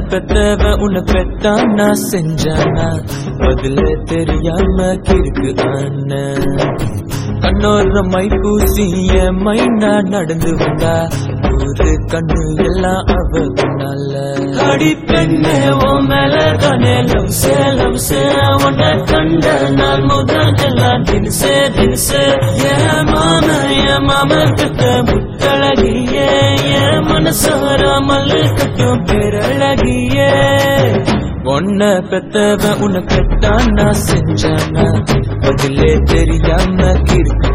பெத்தவ உன்னை பெத்தா நான் செஞ்சானா பதில தெரியாம கிறுக்கு அண்ணன் கண்ணோர மை பூசிய மைனா நடந்து வந்தா ஒரு கண்ணு எல்லாம் அவ பின்னால அடி பெண்ணே ஓ மேல தானே லவ் சேலம் சே உன்னை கண்ட நான் முதல் எல்லாம் தினசே தினசே என் மாம என் மாம கிட்ட முத்தழகியே என் மனசார மல்லு கட்டும் பேரழகியே உன்ன பெத்தவ உன்னை பெத்தா நான் செஞ்சானா பதிலே தெரியாம இருக்க